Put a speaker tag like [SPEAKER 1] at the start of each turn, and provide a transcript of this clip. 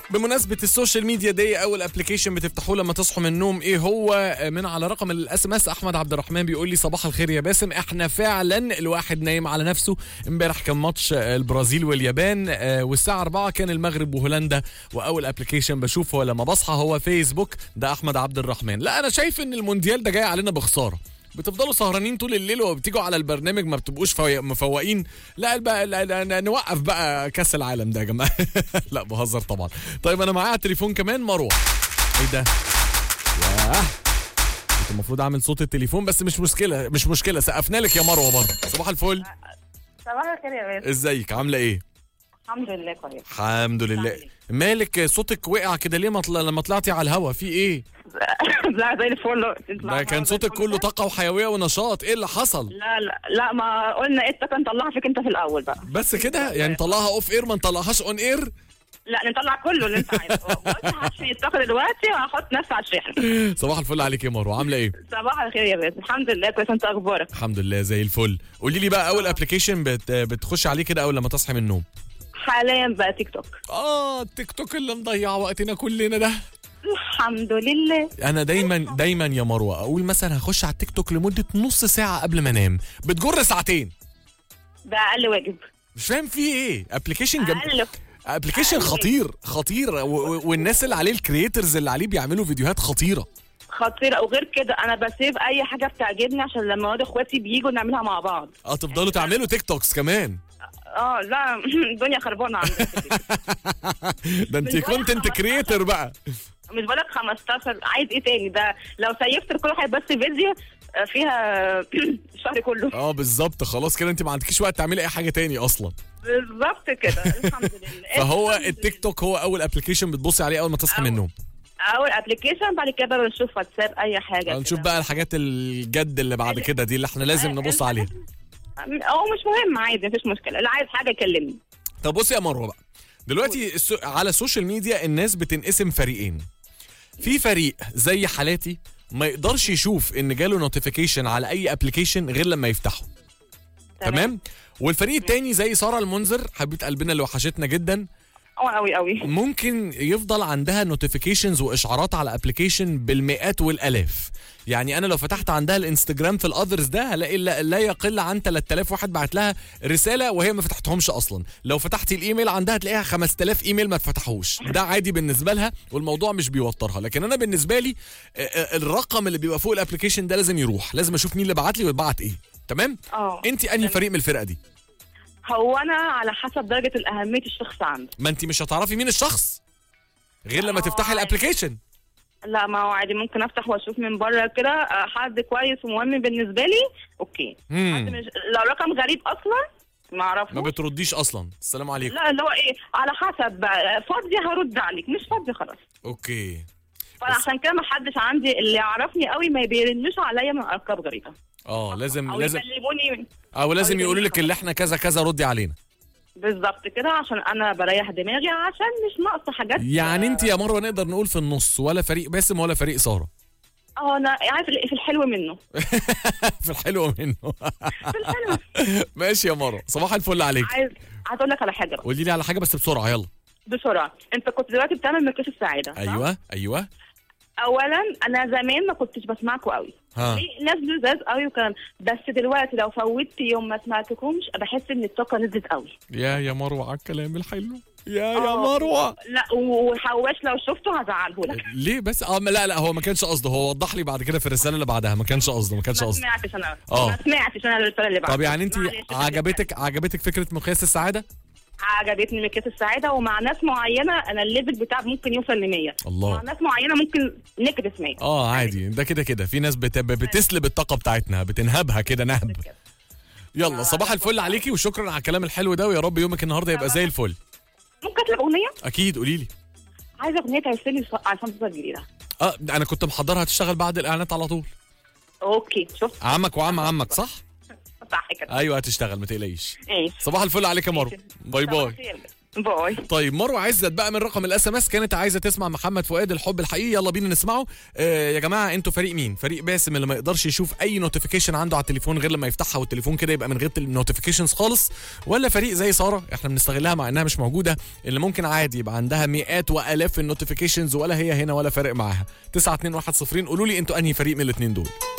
[SPEAKER 1] بمناسبة السوشيال ميديا دي أول ابلكيشن بتفتحوه لما تصحوا من النوم إيه هو من على رقم الاس ام اس أحمد عبد الرحمن بيقول لي صباح الخير يا باسم إحنا فعلا الواحد نايم على نفسه امبارح كان ماتش آه، البرازيل واليابان آه، والساعة 4 كان المغرب وهولندا وأول ابلكيشن بشوفه لما بصحى هو فيسبوك ده أحمد عبد الرحمن لا أنا شايف إن المونديال ده جاي علينا بخسارة بتفضلوا سهرانين طول الليل وبتيجوا على البرنامج ما بتبقوش فوي- مفوقين لا بقى لا لا لا نوقف بقى كاس العالم ده يا جماعه لا بهزر طبعا طيب انا معايا على التليفون كمان مروه ايه ده ياه كنت المفروض اعمل صوت التليفون بس مش مشكله مش مشكله سقفنا لك يا مروه برضه صباح الفل
[SPEAKER 2] صباح الخير يا باسم
[SPEAKER 1] ازيك عامله ايه
[SPEAKER 2] الحمد لله كويس
[SPEAKER 1] الحمد لله مالك صوتك وقع كده ليه ما طل- لما طلعتي على الهوا في ايه
[SPEAKER 2] لا زي الفل
[SPEAKER 1] ده كان صوتك كله طاقه وحيويه ونشاط ايه اللي حصل
[SPEAKER 2] لا لا لا ما قلنا ايه الطاقه نطلعها فيك انت في الاول بقى
[SPEAKER 1] بس كده يعني نطلعها اوف اير ما نطلعهاش اون اير
[SPEAKER 2] لا نطلع كله اللي انت عايزه قلت هشحن الطاقه دلوقتي وهحط نفسي على الشحن
[SPEAKER 1] صباح الفل عليك يا مروه عامله ايه
[SPEAKER 2] صباح الخير يا باسم الحمد لله كويس انت اخبارك
[SPEAKER 1] الحمد لله زي الفل قولي لي بقى اول ابلكيشن بت... بتخش عليه كده اول لما تصحي من النوم
[SPEAKER 2] حاليا بقى تيك توك
[SPEAKER 1] اه التيك توك اللي مضيع وقتنا كلنا ده
[SPEAKER 2] الحمد لله
[SPEAKER 1] انا دايما دايما يا مروه اقول مثلا هخش على التيك توك لمده نص ساعه قبل ما انام بتجر ساعتين
[SPEAKER 2] ده اقل واجب
[SPEAKER 1] مش فاهم فيه ايه ابلكيشن جم...
[SPEAKER 2] اقل
[SPEAKER 1] ابلكيشن
[SPEAKER 2] أقل.
[SPEAKER 1] خطير خطير و... و... والناس اللي عليه الكرييترز اللي عليه بيعملوا فيديوهات خطيره
[SPEAKER 2] خطيره وغير كده انا بسيب اي حاجه بتعجبني عشان لما اولاد اخواتي بييجوا نعملها مع بعض
[SPEAKER 1] اه تفضلوا تعملوا تيك توكس كمان
[SPEAKER 2] اه لا الدنيا خربانه عندنا
[SPEAKER 1] ده انت كونتنت كرييتر بقى
[SPEAKER 2] مش بقولك 15 عايز ايه تاني ده لو سيفت لكل واحد بس فيديو آه، فيها الشهر كله
[SPEAKER 1] اه بالظبط خلاص كده انت ما عندكيش وقت تعملي اي حاجه تاني اصلا
[SPEAKER 2] بالظبط كده الحمد لله
[SPEAKER 1] فهو
[SPEAKER 2] الحمد
[SPEAKER 1] التيك توك هو اول ابلكيشن بتبصي عليه اول ما تصحي من
[SPEAKER 2] أول.
[SPEAKER 1] النوم
[SPEAKER 2] لله. اول ابلكيشن بعد كده بنشوف واتساب اي حاجه
[SPEAKER 1] نشوف
[SPEAKER 2] كده.
[SPEAKER 1] بقى الحاجات الجد اللي بعد كده دي اللي احنا لازم نبص عليها
[SPEAKER 2] هو مش مهم عادي مفيش مشكله اللي عايز حاجه يكلمني
[SPEAKER 1] طب بصي يا مروه بقى دلوقتي السو... على السوشيال ميديا الناس بتنقسم فريقين في فريق زي حالاتي ما يقدرش يشوف ان جاله نوتيفيكيشن على اي ابلكيشن غير لما يفتحه تمام والفريق التاني زي ساره المنذر حبيبه قلبنا اللي وحشتنا جدا
[SPEAKER 2] اه قوي قوي
[SPEAKER 1] ممكن يفضل عندها نوتيفيكيشنز واشعارات على ابلكيشن بالمئات والالاف يعني انا لو فتحت عندها الانستجرام في الاذرز ده هلاقي لا, لا يقل عن 3000 واحد بعت لها رساله وهي ما فتحتهمش اصلا لو فتحتي الايميل عندها تلاقيها 5000 ايميل ما اتفتحوش ده عادي بالنسبه لها والموضوع مش بيوترها لكن انا بالنسبه لي آه، آه، الرقم اللي بيبقى فوق الابلكيشن ده لازم يروح لازم اشوف مين اللي بعت لي وبعت ايه تمام
[SPEAKER 2] اه
[SPEAKER 1] انت انهي فريق من الفرقه دي
[SPEAKER 2] هو انا على حسب درجه الاهميه الشخص عندي
[SPEAKER 1] ما انت مش هتعرفي مين الشخص غير لما
[SPEAKER 2] آه،
[SPEAKER 1] تفتحي
[SPEAKER 2] عادي.
[SPEAKER 1] الابلكيشن
[SPEAKER 2] لا ما هو عادي ممكن افتح واشوف من بره كده آه، حد كويس ومهم بالنسبه لي اوكي
[SPEAKER 1] مم.
[SPEAKER 2] حد مش لو رقم غريب اصلا ما اعرفه
[SPEAKER 1] ما بترديش اصلا السلام عليكم
[SPEAKER 2] لا اللي هو ايه على حسب بقى فاضي هرد عليك مش فاضي خلاص
[SPEAKER 1] اوكي
[SPEAKER 2] فانا عشان كده ما حدش عندي اللي يعرفني قوي ما بيرنوش عليا من ارقام غريبه
[SPEAKER 1] اه لازم
[SPEAKER 2] او
[SPEAKER 1] لازم
[SPEAKER 2] يكلموني
[SPEAKER 1] او لازم
[SPEAKER 2] أو
[SPEAKER 1] يقولوا لك اللي احنا كذا كذا ردي علينا
[SPEAKER 2] بالظبط كده عشان انا بريح دماغي عشان مش ناقصه حاجات
[SPEAKER 1] يعني انت يا مروه نقدر نقول في النص ولا فريق باسم ولا فريق ساره
[SPEAKER 2] اه انا عارف اللي في الحلو منه
[SPEAKER 1] في الحلو منه
[SPEAKER 2] في الحلو
[SPEAKER 1] ماشي يا مروه صباح الفل عليك
[SPEAKER 2] عايز عايز اقول لك على حاجه بقى
[SPEAKER 1] قولي لي على حاجه بس بسرعه يلا
[SPEAKER 2] بسرعه انت كنت دلوقتي بتعمل مكياج السعاده صح؟
[SPEAKER 1] ايوه ايوه
[SPEAKER 2] اولا انا زمان ما كنتش بسمعكم قوي
[SPEAKER 1] ها
[SPEAKER 2] في ناس لزاز قوي وكلام بس دلوقتي لو فوتت يوم ما سمعتكمش بحس ان الطاقه نزلت قوي
[SPEAKER 1] يا يا مروه على الكلام الحلو يا يا
[SPEAKER 2] آه.
[SPEAKER 1] مروه
[SPEAKER 2] لا وحواش لو شفته هزعله لك
[SPEAKER 1] ليه بس اه لا لا هو ما كانش قصده هو وضح لي بعد كده في الرساله اللي بعدها ما كانش قصده ما كانش
[SPEAKER 2] ما
[SPEAKER 1] قصده
[SPEAKER 2] سمعتش انا
[SPEAKER 1] آه.
[SPEAKER 2] ما سمعتش انا الرساله اللي بعدها
[SPEAKER 1] طب يعني انت
[SPEAKER 2] معلش،
[SPEAKER 1] عجبتك عجبتك فكره مقياس السعاده
[SPEAKER 2] عجبتني مكياج السعاده ومع ناس معينه انا الليفل بتاعي ممكن يوصل ل 100 مع
[SPEAKER 1] الله
[SPEAKER 2] ناس معينه ممكن نكدس 100
[SPEAKER 1] اه عادي ده كده كده في ناس بت... بتسلب الطاقه بتاعتنا بتنهبها كده نهب يلا صباح الفل عليكي وشكرا على الكلام الحلو ده ويا رب يومك النهارده يبقى زي الفل
[SPEAKER 2] ممكن اطلب اغنيه
[SPEAKER 1] اكيد قولي لي
[SPEAKER 2] عايزه اغنيه تعسلي على صمت الجديده
[SPEAKER 1] اه انا كنت محضرها تشتغل بعد الاعلانات على طول
[SPEAKER 2] اوكي شفت
[SPEAKER 1] عمك وعم عمك صح
[SPEAKER 2] صح كده
[SPEAKER 1] ايوه هتشتغل ما تقلقيش
[SPEAKER 2] ايش
[SPEAKER 1] صباح الفل عليك يا مروه باي باي
[SPEAKER 2] باي
[SPEAKER 1] طيب مروه عزت بقى من رقم الاس ام اس كانت عايزه تسمع محمد فؤاد الحب الحقيقي يلا بينا نسمعه آه يا جماعه انتوا فريق مين فريق باسم اللي ما يقدرش يشوف اي نوتيفيكيشن عنده على التليفون غير لما يفتحها والتليفون كده يبقى من غير النوتيفيكيشنز خالص ولا فريق زي ساره احنا بنستغلها مع انها مش موجوده اللي ممكن عادي يبقى عندها مئات والاف النوتيفيكيشنز ولا هي هنا ولا فارق معاها 921 قولوا لي انتوا انهي فريق من الاثنين دول